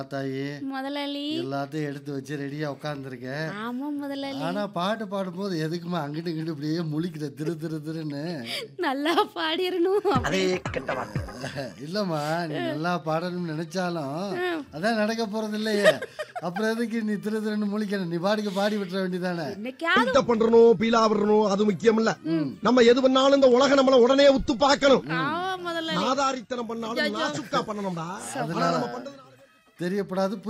தாயி முதலாளி எல்லாத்தையும் எடுத்து வச்சு ரெடியா உட்காந்துருக்கேன் ஆமா முதலாளி ஆனா பாட்டு பாடும்போது எதுக்குமா அங்கிட்டு இங்கிட்டு இப்படியே முழிக்கிற திரு திரு திருன்னு நல்லா பாடிடணும் அதே கெட்ட வார்த்தை இல்லம்மா நீ நல்லா பாடணும்னு நினைச்சாலும் அதான் நடக்க போறது இல்லையே அப்புறம் எதுக்கு நீ திரு திருன்னு முழிக்கணும் நீ பாடிக்க பாடி விட்டுற வேண்டியதானே என்னைக்காவது பில்டப் பண்றணும் பீலா விடணும் அது முக்கியம் இல்ல நம்ம எது பண்ணாலும் இந்த உலக நம்மள உடனே உத்து பார்க்கணும் ஆமா முதலாளி நாதாரித்தனம் பண்ணாலும் நாசுக்கா பண்ணணும்டா ஆனா நம்ம பண்றது தெரியப்படாது